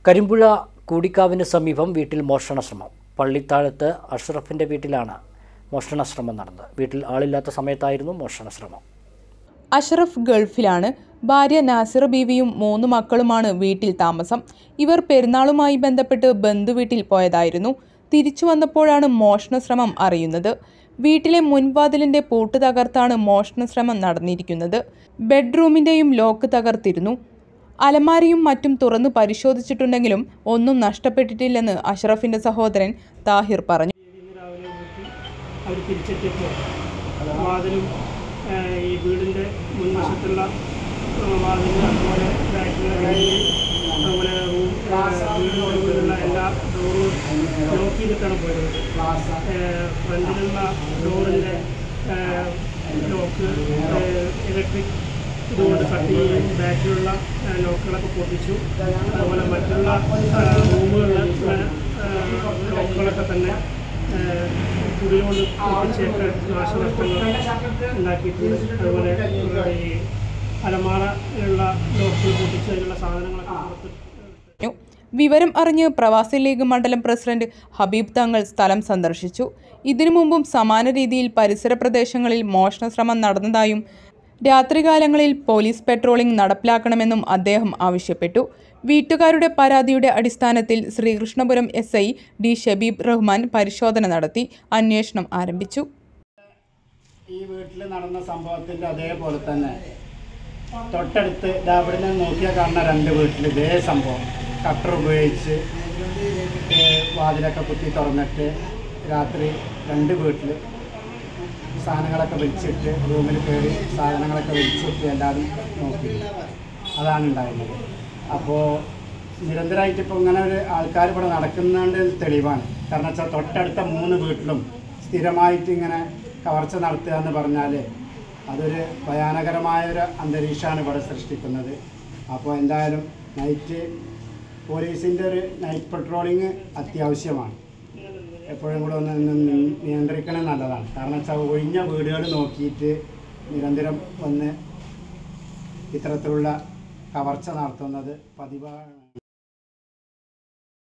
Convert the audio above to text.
കരിമ്പുഴ കൂടിക്കാവിന് സമീപം വീട്ടിൽ മോഷണ ശ്രമം പള്ളിത്താഴത്ത് അഷ്റഫിന്റെ വീട്ടിലാണ് മോഷണ ശ്രമം നടന്നത് വീട്ടിൽ ആളില്ലാത്ത സമയത്തായിരുന്നു മോഷണ ശ്രമം അഷറഫ് ഗൾഫിലാണ് ഭാര്യ നാസിർ ബീവിയും മൂന്ന് മക്കളുമാണ് വീട്ടിൽ താമസം ഇവർ പെരുന്നാളുമായി ബന്ധപ്പെട്ട് ബന്ധുവീട്ടിൽ പോയതായിരുന്നു തിരിച്ചു വന്നപ്പോഴാണ് മോഷണശ്രമം അറിയുന്നത് വീട്ടിലെ മുൻവാതിലിന്റെ പൂട്ട് തകർത്താണ് മോഷണശ്രമം നടന്നിരിക്കുന്നത് ബെഡ്റൂമിന്റെയും ലോക്ക് തകർത്തിരുന്നു അലമാരയും മറ്റും തുറന്നു പരിശോധിച്ചിട്ടുണ്ടെങ്കിലും ഒന്നും നഷ്ടപ്പെട്ടിട്ടില്ലെന്ന് അഷറഫിന്റെ സഹോദരൻ താഹിർ പറഞ്ഞു ഇന്ന് രാവിലെ വീട്ടിൽ അവർ തിരിച്ചെത്തിയപ്പോൾ വാതിലും ആ, ഈ വീടിൻ്റെ മുൻവശത്തുള്ള ആ, വാതിലും അതുപോലെ ബാക്കിലുള്ള ഗ്രില്ല്, അതുപോലെ റൂം ആ, വീടിൻ്റെ ഉള്ളിലുള്ള എല്ലാ ഡോറും ലോക്ക് ചെയ്തിട്ടാണ് പോയത് ആ, ഫ്രണ്ടിലുള്ള ഡോറിൻ്റെ ലോക്ക് ഇലക്ട്രിക് ഇതുകൊണ്ട് കട്ട് ചെയ്യും ബാക്കിലുള്ള ആ, ലോക്കുകളൊക്കെ പൊട്ടിച്ചു അതുപോലെ മറ്റുള്ള ആ, റൂമുകളിലെ ആ, ലോക്കുകളൊക്കെ തന്നെ കുടിലുകൊണ്ട് പൊട്ടിച്ചൊക്കെ നാശനഷ്ടങ്ങൾ ഉണ്ടാക്കിയിട്ടുണ്ട് അതുപോലെ ഈ അലമാറയിലുള്ള ലോക്കുകൾ പൊട്ടിച്ച് അതിലുള്ള സാധനങ്ങളൊക്കെ പുറത്ത് പറഞ്ഞു വിവരം അറിഞ്ഞ് പ്രവാസി ലീഗ് മണ്ഡലം പ്രസിഡന്റ് ഹബീബ് തങ്ങൾ സ്ഥലം സന്ദർശിച്ചു ഇതിനു മുമ്പും സമാന രീതിയിൽ പരിസര പ്രദേശങ്ങളിൽ മോഷണശ്രമം നടന്നതായും രാത്രികാലങ്ങളിൽ പോലീസ് പെട്രോളിംഗ് നടപ്പിലാക്കണമെന്നും അദ്ദേഹം ആവശ്യപ്പെട്ടു വീട്ടുകാരുടെ പരാതിയുടെ അടിസ്ഥാനത്തിൽ Sreekrishnapuram S I D Shabeeb Rahman പരിശോധന നടത്തി അന്വേഷണം ആരംഭിച്ചു ഈ വീട്ടിൽ നടന്ന സംഭവത്തിൻ്റെ അതേപോലെ തന്നെ തൊട്ടടുത്ത് ദാ ഇവിടുന്ന് നോക്കിയാൽ കാണുന്ന രണ്ട് വീട്ടിൽ ഇതേ സംഭവം കട്ടർ ഉപയോഗിച്ച് ഏഹ് വാതിലൊക്കെ കുത്തി തുറന്നിട്ട് രാത്രി രണ്ട് വീട്ടിൽ സാധനങ്ങളൊക്കെ വലിച്ചിട്ട് റൂമിൽ കയറി സാധനങ്ങളൊക്കെ വലിച്ചിട്ട് എല്ലാവരും നോക്കി അതാണ് ഉണ്ടായിരുന്നത് അപ്പോൾ നിരന്തരമായിട്ട് ഇപ്പോൾ ഇങ്ങനെ ഒരു ആൾക്കാർ ഇവിടെ നടക്കുന്നതിൻ്റെ തെളിവാണ് കാരണം വെച്ചാൽ തൊട്ടടുത്ത മൂന്ന് വീട്ടിലും സ്ഥിരമായിട്ട് ഇങ്ങനെ കവർച്ച നടത്തുക എന്ന് പറഞ്ഞാൽ അതൊരു ഭയാനകരമായ ഒരു അന്തരീക്ഷമാണ് ഇവിടെ സൃഷ്ടിക്കുന്നത് അപ്പോൾ എന്തായാലും നൈറ്റ് പോലീസിൻ്റെ ഒരു നൈറ്റ് പെട്രോളിങ് അത്യാവശ്യമാണ് എപ്പോഴും കൂടെ ഒന്ന് നിന്ന് നിയന്ത്രിക്കണത് നല്ലതാണ് കാരണം വെച്ചാൽ ഒഴിഞ്ഞ വീടുകൾ നോക്കിയിട്ട് നിരന്തരം വന്ന് ഇത്തരത്തിലുള്ള കവർച്ച നടത്തുന്നത് പതിവാണ്